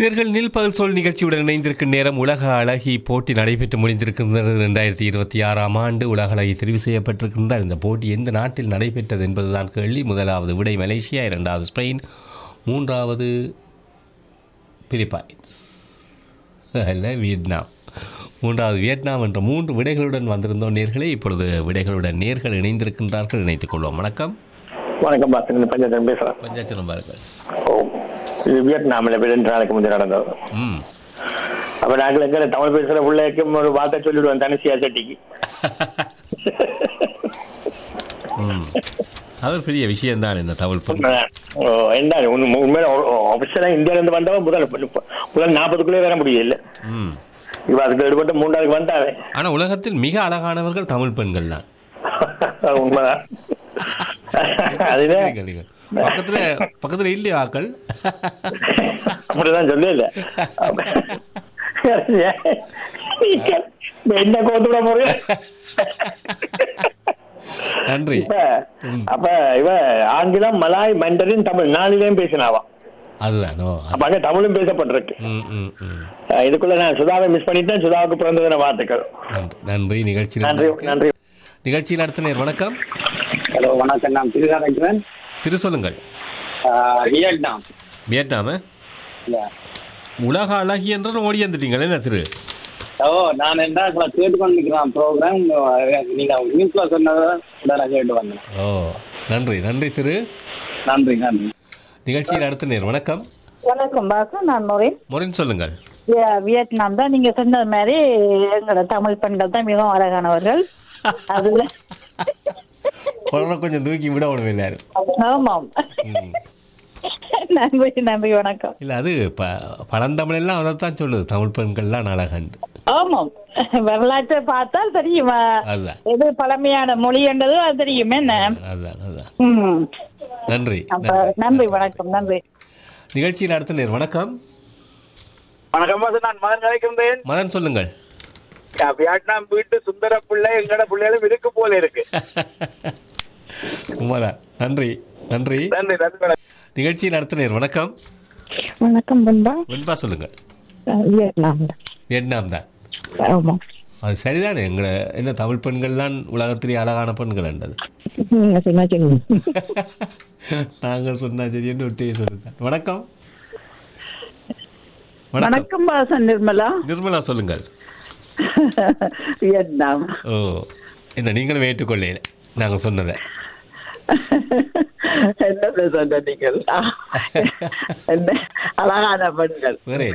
நேர்கள் நில்பகல் சொல் நிகழ்ச்சியுடன் இணைந்திருக்கும் நேரம் உலக அழகி போட்டி நடைபெற்று முடிந்திருக்கின்றது இரண்டாயிரத்தி இருபத்தி ஆறாம் ஆண்டு உலக அழகி தெரிவு செய்யப்பட்டிருக்கின்றார் இந்த போட்டி எந்த நாட்டில் நடைபெற்றது என்பதுதான் கேள்வி முதலாவது விடை மலேசியா இரண்டாவது ஸ்பெயின் மூன்றாவது பிலிப்பைன்ஸ் அல்ல வியட்நாம் மூன்றாவது வியட்நாம் என்ற மூன்று விடைகளுடன் வந்திருந்தோம் நேர்களே இப்பொழுது விடைகளுடன் நேர்கள் இணைந்திருக்கின்றார்கள் இணைத்துக் கொள்வோம் வணக்கம் வணக்கம் பாஸ்கர் பஞ்சாயத்து பேசுறேன் பஞ்சாச்சலம் பாருங்கள் ஓ இது வியட்நாமில் இப்ப ரெண்டு நாளைக்கு முந்தைய நடந்தது ம் அப்ப நாங்கள் எங்க தமிழ் பேசுற பிள்ளைக்கும் ஒரு வார்த்தை சொல்லிடுவேன் தனுசியா செட்டிக்கு ம் அது ஒரு பெரிய விஷயம்தான் இந்த தமிழ் பொண்ணு ஓ, என்ன உண்மை- உண்மையில ஆஃபீஸரா இந்தியால இருந்து வந்தவன் முதல் முதல் நாற்பதுக்குள்ளே வர முடியல ம் இவ அதுக்கு ஈடுபட்டு மூன்றாவது வந்தாவே ஆனா உலகத்தில் மிக அழகானவர்கள் தமிழ் பெண்கள் தான் உண்மைதான் அதுதான் பக்கத்துல பக்கத்துல இல்லையா ஆக்கள் அப்படிதான் சொல்லல என்ன கோத்து விட போறேன் நன்றி இப்ப அப்ப இவ ஆங்கிலம் மலாய் மண்டரின் தமிழ் நாளிலையும் பேசினாவா அதுதானோ அப்ப அங்க தமிழும் பேசப்பட்டிருக்கு ம் ம் ம் அஹ் இதுக்குள்ள நான் சுதாவை மிஸ் பண்ணிட்டேன் சுதாவுக்கு பிறந்த தின வாழ்த்துக்கள் நன்றி நன்றி நிகழ்ச்சியில் நன்றி நன்றி நிகழ்ச்சியில் அடுத்த நேர் வணக்கம் ஹலோ வணக்கம் நான் திருதாரன் திரு சொல்லுங்கள் வியட்நாம் வியட்நாம உலக அழகி என்று ஓடி வந்துட்டீங்களே என்ன திரு ஓ நான் என்ன கேட்டுக்கொண்டு இருக்கிறேன் ப்ரோக்ராம் நீங்க நியூஸ்ல சொன்னதை உடனே கேட்டு வந்தேன் ஓ நன்றி நன்றி திரு நன்றி நன்றி நிகழ்ச்சியில் அடுத்த நேர் வணக்கம் வணக்கம் பாசு நான் நுரேன் முறைன்னு சொல்லுங்கள் விய- வியட்நாம் தான் நீங்க சொன்னது மாதிரி எங்களோட தமிழ் பெண்கள் தான் மிகவும் அழகானவர்கள் அதுல குரலை கொஞ்சம் தூக்கி விட விடவே எல்லாரும் ஆமாம் ம். நன்றி நன்றி வணக்கம் இல்ல அது ப பழந்தமிழ் எல்லாம் அதைத்தான் சொல்லுது தமிழ் பெண்கள்லாம் அழகாண்டு ஆமாம் வரலாற்றை பார்த்தால் தெரியும் அஹ், அதுதான் எது பழமையான மொழி என்றது அது தெரியும் என்ன அதுதான் அதுதான் ம். நன்றி அப்ப நன்றி வணக்கம் நன்றி நிகழ்ச்சியில் அடுத்த நேர் வணக்கம் வணக்கம் பாஸ் நான் மகன் கலைக்கின்றேன் மதன் சொல்லுங்கள் வியட்நாம் வீட்டு சுந்தர பிள்ளை எங்கட பிள்ளைகளும் இருக்கு போல இருக்கு உமாதான் நன்றி நன்றி நன்றி நன்றி நிகழ்ச்சியில் அடுத்த நேர் வணக்கம் வணக்கம் பண்பா வெண்பா சொல்லுங்கள் வியட்நாம் வியட்நாம் தான் ஆமாம் அது சரிதானே எங்களை என்ன தமிழ் பெண்கள்லாம் உலகத்திலேயே அழகான பெண்கள் என்றது சின்ன சின்ன நாங்கள் சொன்னா சரின்னு ஒட்டியே சொல்லுதான் வணக்கம் வணக்கம் வணக்கம் பாசன் நிர்மலா நிர்மலா சொல்லுங்கள் வியட்நாம் ஓ என்ன நீங்களும் ஏற்றுக்கொள்ளையில நாங்கள் சொன்னதை என்ன சொன்ன நீங்கள் என்ன அழகான பெண்கள் வேறே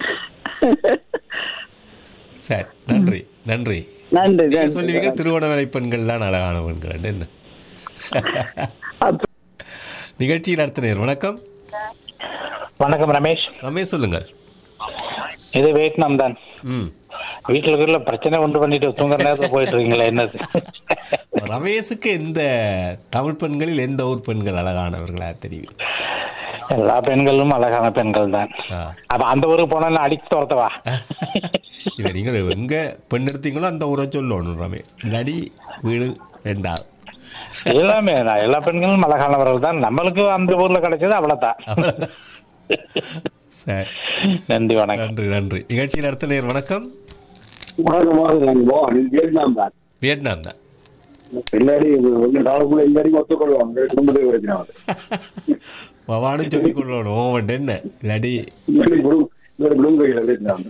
சரி நன்றி நன்றி நன்றி நீங்க நன்றி. சொல்லுவீங்க திருவண்ணாமலை பெண்கள்லாம் அழகான பெண்கள் என்ன அப்ப- நிகழ்ச்சியில் அடுத்த நேர் வணக்கம் வணக்கம் ரமேஷ் ரமேஷ் சொல்லுங்கள் இது வியட்நாம் தான் ம் வீட்டுல இருக்கிற பிரச்சனை உண்டு பண்ணிட்டு தூங்குற நேரத்துல போயிட்டு இருக்கீங்களா என்னது ரமேஷுக்கு எந்த தமிழ் பெண்களில் எந்த ஊர் பெண்கள் அழகானவர்களா தெரியும் எல்லா பெண்களும் அழகான பெண்கள் தான் ஆ. அப்ப அந்த ஊருக்கு போனா அடிச்சு துரத்தவா இல்லை நீங்கள் எங்க பெண் எடுத்தீங்களோ அந்த ஊரை சொல்லணும் ரமே இல்லாடி வீடு ரெண்டாவது எல்லாமே நான் எல்லா பெண்களும் அழகானவர்கள் தான் நம்மளுக்கு அந்த ஊர்ல கிடைச்சது அவ்வளவுதான் சரி நன்றி வணக்கம் நன்றி நன்றி நிகழ்ச்சியில் அடுத்த நேர் வணக்கம் வணக்கம் வியட்நாம் தான் வியட்நாம் தான் இல்லாடி ஒன்று நாளுக்குள்ள இல்லாடி ஒத்துக்கொள்வாங்க குடும்பத்தை பிரச்சனை வந்து பவானும் சொல்லிக் கொள்ளணும் ஓவன் என்ன இல்லாடி இல்லாடி குடும் இல்லாடி குடும்ப வியட்நாம்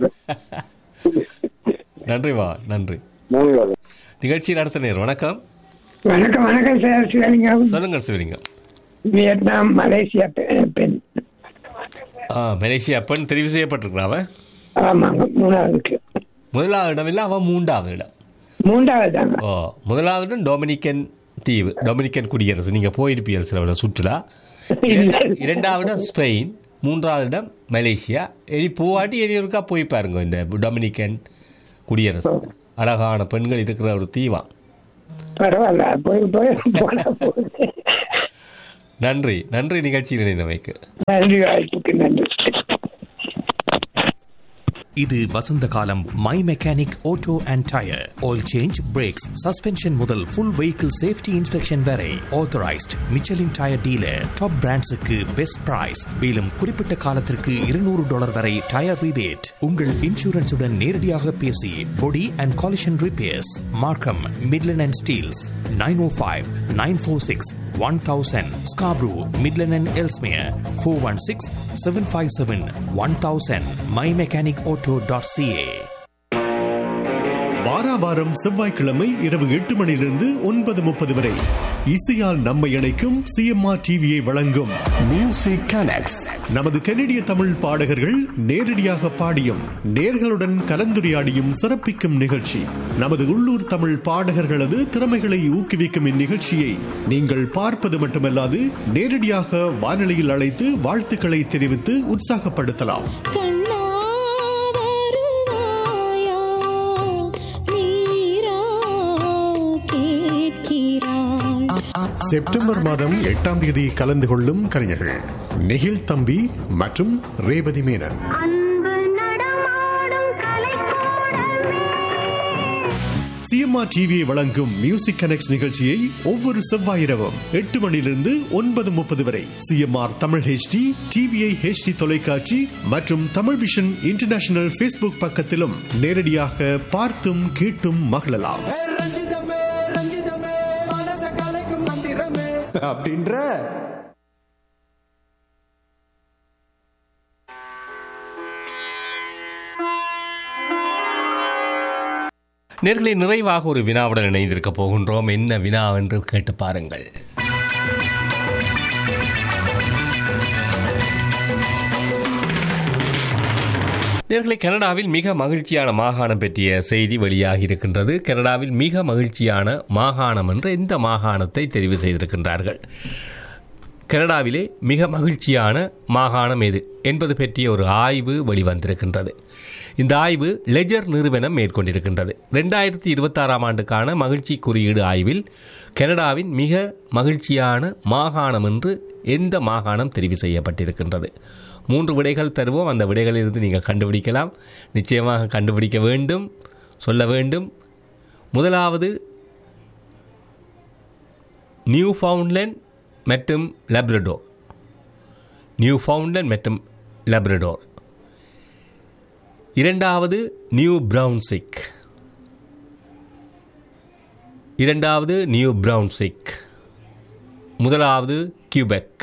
நன்றி வா நன்றி மூணு வாரம் நிகழ்ச்சியில் அடுத்த நேர் வணக்கம் வணக்கம் வணக்கம் சார் சிவலிங்கம் சொல்லுங்கள் சிவலிங்கம் வியட்நாம் மலேசியா பெ- பெண் ஆ மலேசியா பெண் தெரிவு செய்யப்பட்டிருக்கிறான் அவன் ஆமாங்க மூணாவதுக்கு முதலாவது இடம் இல்லை அவன் மூன்றாவது இடம் மூன்றாவது தாங்க ஓ முதலாவது இடம் டொமினிக்கன் தீவு டொமினிக்கன் குடியரசு நீங்கள் போயிருப்பீர்கள் சில சுற்றுலா இரண்டா- இரண்டாவது இடம் ஸ்பெயின் மூன்றாவது இடம் மலேசியா இனி போவாட்டி இனி ஒருக்கா போய் பாருங்க இந்த டொமினிக்கன் குடியரசு அழகான பெண்கள் இருக்கிற ஒரு தீவா பரவாயில்ல போய் போய் போனா போகுது நன்றி நன்றி நிகழ்ச்சியில் இணைந்தமைக்கு நன்றி வாய்ப்புக்கு நன்றி இது வசந்த காலம் my mechanic auto and tyre oil change brakes suspension முதல் ஃபுல் வெஹிக்கிள் சேஃப்டி இன்ஸ்பெக்ஷன் வரை authorised Michelin tyre dealer top பிராண்ட்ஸுக்கு பெஸ்ட் பிரைஸ் மேலும் குறிப்பிட்ட காலத்திற்கு இருநூறு டாலர் வரை டயர் ரிபேட் உங்கள் இன்சூரன்ஸுடன் நேரடியாக பேசி body and collision repairs Markham Midland and Steeles nine o five nine four six one thousand Scarborough Midland and Ellesmere four one six seven five seven one thousand my mechanic auto dot CA வாரா வாரம் செவ்வாய்க்கிழமை இரவு எட்டு மணியிலிருந்து ஒன்பது முப்பது வரை இசையால் நம்மை இணைக்கும் சிஎம்ஆர் டிவியை வழங்கும் மியூசிக் கனெக்ட்ஸ் நமது கனடிய தமிழ் பாடகர்கள் நேரடியாக பாடியும் நேர்களுடன் கலந்துரையாடியும் சிறப்பிக்கும் நிகழ்ச்சி நமது உள்ளூர் தமிழ் பாடகர்களது திறமைகளை ஊக்குவிக்கும் இந்நிகழ்ச்சியை நீங்கள் பார்ப்பது மட்டுமல்லாது நேரடியாக வானொலியில் அழைத்து வாழ்த்துக்களை தெரிவித்து உற்சாகப்படுத்தலாம் செப்டம்பர் மாதம் எட்டாம் தேதி கலந்து கொள்ளும் கலைஞர்கள் நெகில் தம்பி மற்றும் ரேவதி மேனன் சிஎம்ஆர் டிவியை வழங்கும் மியூசிக் கனெக்ட் நிகழ்ச்சியை ஒவ்வொரு செவ்வாயிரவும் எட்டு மணியிலிருந்து ஒன்பது முப்பது வரை CMR Tamil HD TVI HD தொலைக்காட்சி மற்றும் தமிழ் விஷன் இன்டர்நேஷனல் ஃபேஸ்புக் பக்கத்திலும் நேரடியாக பார்த்தும் கேட்டும் மகிழலாம் அப்படின்ற நேர்களை நிறைவாக ஒரு வினாவுடன் இணைந்திருக்க போகின்றோம் என்ன வினா என்று கேட்டு பாருங்கள் நேர்களை கனடாவில் மிக மகிழ்ச்சியான மாகாணம் பற்றிய செய்தி வெளியாகி இருக்கின்றது கனடாவில் மிக மகிழ்ச்சியான மாகாணம் என்று எந்த மாகாணத்தை தெரிவு செய்திருக்கின்றார்கள் கனடாவிலே மிக மகிழ்ச்சியான மாகாணம் எது என்பது பற்றிய ஒரு ஆய்வு வெளிவந்திருக்கின்றது இந்த ஆய்வு லெஜர் நிறுவனம் மேற்கொண்டிருக்கின்றது ரெண்டாயிரத்தி இருபத்தாறாம் ஆண்டுக்கான மகிழ்ச்சி குறியீடு ஆய்வில் கனடாவின் மிக மகிழ்ச்சியான மாகாணம் என்று எந்த மாகாணம் தெரிவு செய்யப்பட்டிருக்கின்றது மூன்று விடைகள் தருவோம் அந்த விடைகளிலிருந்து நீங்கள் கண்டுபிடிக்கலாம் நிச்சயமாக கண்டுபிடிக்க வேண்டும் சொல்ல வேண்டும் முதலாவது நியூ ஃபவுண்ட்லேண்ட் மற்றும் லெப்ரடோர் நியூ ஃபவுண்ட்லேண்ட் மற்றும் லெப்ரடோர் இரண்டாவது நியூ பிரவுன்சிக் இரண்டாவது நியூ பிரவுன்சிக் முதலாவது கியூபெக்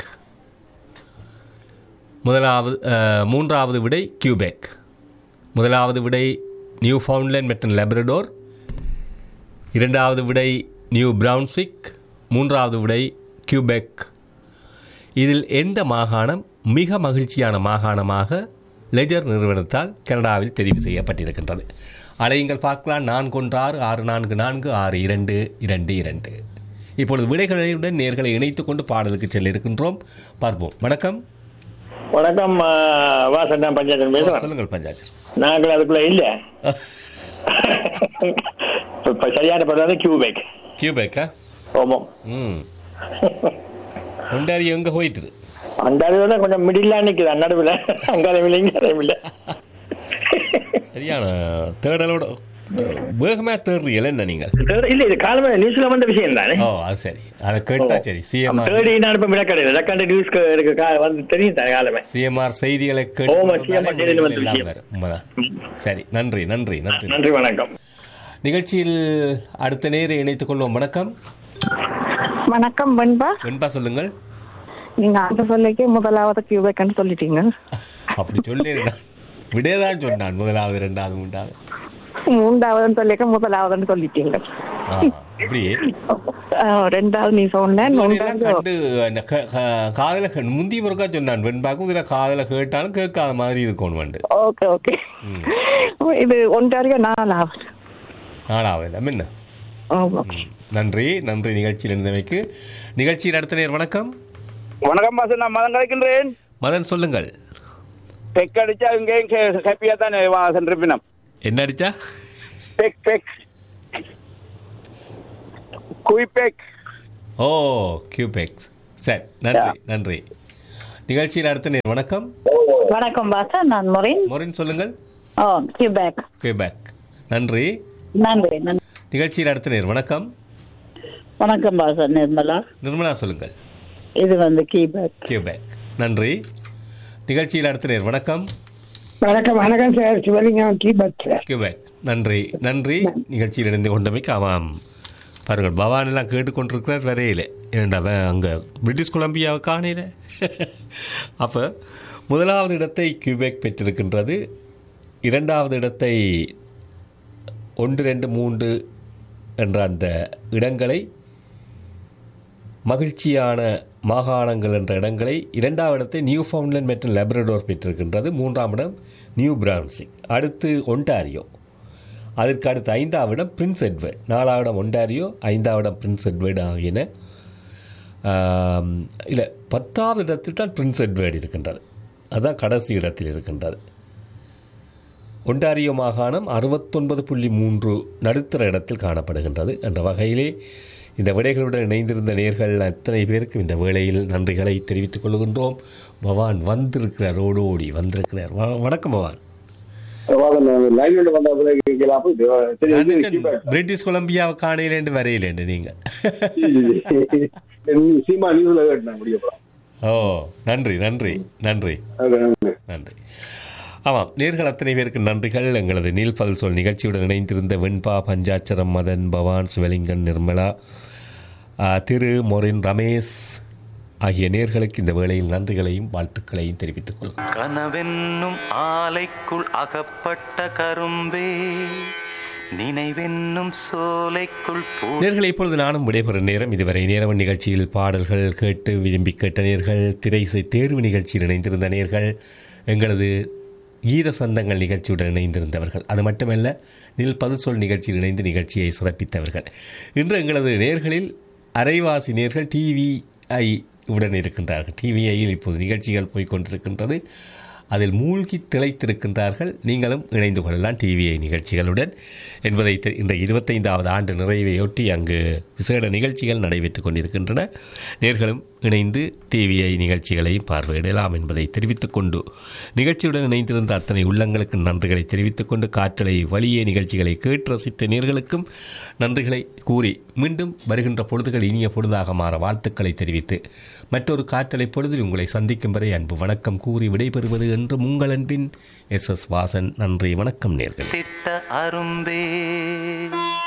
முதலாவது அஹ், மூன்றாவது விடை கியூபெக் முதலாவது விடை நியூ ஃபவுண்ட்லேண்ட் மற்றும் லெப்ரடோர் இரண்டாவது விடை நியூ பிரவுன்சிக் மூன்றாவது விடை கியூபெக் இதில் எந்த மாகாணம் மிக மகிழ்ச்சியான மாகாணமாக லெஜர் நிறுவனத்தால் கனடாவில் தெரிவு செய்யப்பட்டிருக்கின்றது அலையுங்கள் பார்க்கலாம் நான்கு ஒன்று ஆறு ஆறு நான்கு நான்கு ஆறு இரண்டு இரண்டு இரண்டு இப்பொழுது விடைகளுடன் நேர்களை இணைத்துக் கொண்டு பாடலுக்கு செல்ல இருக்கின்றோம் பார்ப்போம் வணக்கம் வணக்கம் ஆ, வாசன் நான் பஞ்சாயத்து பேசுறேன் சொல்லுங்கள் பஞ்சாயத்து நாங்கள் அதுக்குள்ள இல்ல இப்ப சரியான படம் வந்து கியூபேக் கியூபேக்கா ஆமாம் ம் ஒண்டாரி எங்கே போயிட்டுது அந்த அளவுல கொஞ்சம் மிடிலா நிக்குது நடுவில் அங்காலையும் இல்லை இங்காலையும் இல்லை சரியான தேடலோட வேகமாக தேடுறீங்கள என்ன நீங்கள் தேர்ட் இல்ல இது காலமே நியூஸ்ல வந்த விஷயம் தானே ஓ அது சரி அதை கேட்டா சரி சிஎம்ஆர் தேர்ட் நான் இப்ப விளக்கடையில் விளக்காண்ட நியூஸ் இருக்கு கா- வந்து தெரியும் தானே காலமே சிஎம்ஆர் செய்திகளை ஓமா, கேட்டு CMR செய்திகள் வந்து எல்லாம் விஷயம். வரும். உண்மைதான் சரி நன்றி நன்றி நன்றி நன்றி வணக்கம் நிகழ்ச்சியில் அடுத்த நேரம் இணைத்துக் கொள்வோம் வணக்கம் வணக்கம் வெண்பா வெண்பா சொல்லுங்கள் நீங்க அந்த சொல்லிக்கு முதலாவது கியூபேக்னு சொல்லிட்டீங்க அப்படி சொல்லி விடையதான் சொன்னான் முதலாவது இரண்டாவது மூன்றாவது மூன்றாவதுன்னு சொல்லிக்க முதலாவதுன்னு சொல்லிட்டீங்க ஆ, அப்படியே ஆஹ் ரெண்டாவது நீ சொன்ன இதுவரையெல்லாம் கண்டு அந்த க- க- காதுல கே- முந்தி முருக்கா சொன்னான் வெண்பாக்கும் இதுல காதுல கேட்டாலும் கேட்காத மாதிரி இருக்கணும் வந்து ஓகே ஓகே இது ஒன்றாரியா நாலாவது நாலாவது நம்ம என்ன ஆமா. நன்றி நன்றி நிகழ்ச்சியில் இருந்தமைக்கு நிகழ்ச்சியில் அடுத்த நேர் வணக்கம் வணக்கம் பாசன் நான் மதன் கலைக்கின்றேன் மதன் சொல்லுங்கள் பெக் அடிச்சா இங்கேயும் ஹாப்பியா தானே வாசன் இருப்பினம் என்ன அடிச்சா பெக் பெக் குயிபெக் ஓ கியூபெக்ஸ் சரி நன்றி நன்றி நிகழ்ச்சியில் அடுத்த நேர் வணக்கம் வணக்கம் பாசா நான் முறைன் மொரின் சொல்லுங்கள் ஓ கியூபேக் கியூபேக் நன்றி நன்றி நன்றி நிகழ்ச்சியில் அடுத்த நேர் வணக்கம் வணக்கம் பாசன் நிர்மலா நிர்மலா சொல்லுங்கள் இது வந்து கீபேக் கியூபேக் நன்றி நிகழ்ச்சியில் அடுத்த நேர் வணக்கம் வணக்கம் வணக்கம் சார் சிவலிங்கம் கீபத் சார் கியூபேக் நன்றி நன்றி நிகழ்ச்சியில் இணைந்து கொண்டமைக்கு ஆமாம் பாருங்கள் பவான் எல்லாம் கேட்டுக்கொண்டிருக்கிறார் வரையில ஏன்டா அவன் அங்கே பிரிட்டிஷ் கொலம்பியாவை காணையில் அப்போ முதலாவது இடத்தை கியூபேக் பெற்றிருக்கின்றது இரண்டாவது இடத்தை ஒன்று ரெண்டு மூன்று என்ற அந்த இடங்களை மகிழ்ச்சியான மாகாணங்கள் என்ற இடங்களை இரண்டாவது இடத்தை நியூ ஃபவுண்ட்லேண்ட் மற்றும் லெபரடோர் பெற்றிருக்கின்றது மூன்றாம் இடம் நியூ பிரான்சிக் அடுத்து ஒன்டாரியோ அதற்கு அடுத்து ஐந்தாம் இடம் பிரின்ஸ் எட்வர்ட் நாலாவது இடம் ஒன்டாரியோ ஐந்தாவது இடம் பிரின்ஸ் எட்வர்ட் ஆகியன இல்லை பத்தாவது இடத்தில் தான் பிரின்ஸ் எட்வர்ட் இருக்கின்றது அதுதான் கடைசி இடத்தில் இருக்கின்றது ஒன்டாரியோ மாகாணம் அறுபத்தொன்பது புள்ளி மூன்று நடுத்தர இடத்தில் காணப்படுகின்றது என்ற வகையிலே இந்த விடைகளுடன் இணைந்திருந்த நேர்கள் அத்தனை பேருக்கு இந்த வேளையில் நன்றிகளை தெரிவித்துக் கொள்கின்றோம் பவான் வந்திருக்கிறார் ஓடோடி வந்திருக்கிறார் வ- வணக்கம் பவான் லைன்ல வந்த பிறகு கேட்கலாம் அப்ப இது, சரி, நான் இது நினைச்சேன் keypad. பிரிட்டிஷ் கொலம்பியாவை காணையிலேண்டு வரையிலேண்டு நீங்க சீமா நியூஸ்ல கேட்டேன் முடிய போறோம் ஓ நன்றி நன்றி நன்றி நன்றி ஆமாம் நேர்கள் அத்தனை பேருக்கு நன்றிகள் எங்களது நீல்பல் சொல் நிகழ்ச்சியுடன் இணைந்திருந்த வெண்பா பஞ்சாட்சரம் மதன் பவான் சிவலிங்கன் நிர்மலா ஆ, திரு மொரின் ரமேஷ் ஆகிய நேர்களுக்கு இந்த வேளையில் நன்றிகளையும் வாழ்த்துக்களையும் தெரிவித்துக் கொள்கிறேன் கனவென்னும் ஆலைக்குள் அகப்பட்ட கரும்பே நினைவென்னும் சோலைக்குள் பூ நேர்களை இப்பொழுது நானும் விடைபெறும் நேரம் இதுவரை நேரவன் நிகழ்ச்சியில் பாடல்கள் கேட்டு விரும்பி கேட்ட நேர்கள் திரைசை தேர்வு நிகழ்ச்சியில் இணைந்திருந்த நேர்கள் எங்களது கீத சந்தங்கள் நிகழ்ச்சியுடன் இணைந்திருந்தவர்கள் அது மட்டுமல்ல நில் பதுசொல் நிகழ்ச்சியில் இணைந்து நிகழ்ச்சியை சிறப்பித்தவர்கள் இன்று எங்களது நேர்களில் அரைவாசி நேர்கள் டிவிஐ உடன் இருக்கின்றார்கள் டிவிஐயில் இப்போது நிகழ்ச்சிகள் போய்க் கொண்டிருக்கின்றது அதில் மூழ்கி திளைத்திருக்கின்றார்கள் நீங்களும் இணைந்து கொள்ளலாம் டிவிஐ நிகழ்ச்சிகளுடன் என்பதை தெ- இன்றைய இருபத்தைந்தாவது ஆண்டு நிறைவையொட்டி அங்கு விசேட நிகழ்ச்சிகள் நடைபெற்றுக் கொண்டிருக்கின்றன நேர்களும் இணைந்து டிவிஐ நிகழ்ச்சிகளையும் பார்வையிடலாம் என்பதை தெரிவித்துக் கொண்டு நிகழ்ச்சியுடன் இணைந்திருந்த அத்தனை உள்ளங்களுக்கு நன்றிகளை தெரிவித்துக் கொண்டு காற்றலை வழியே நிகழ்ச்சிகளை கேட்டு ரசித்த நேர்களுக்கும் நன்றிகளை கூறி மீண்டும் வருகின்ற பொழுதுகள் இனிய பொழுதாக மாற வாழ்த்துக்களை தெரிவித்து மற்றொரு காற்றலை பொழுதில் உங்களை சந்திக்கும் வரை அன்பு வணக்கம் கூறி விடைபெறுவது என்று உங்கள் அன்பின் எஸ் எஸ் வாசன் நன்றி வணக்கம் நேர்கள் திட்ட அரும்பே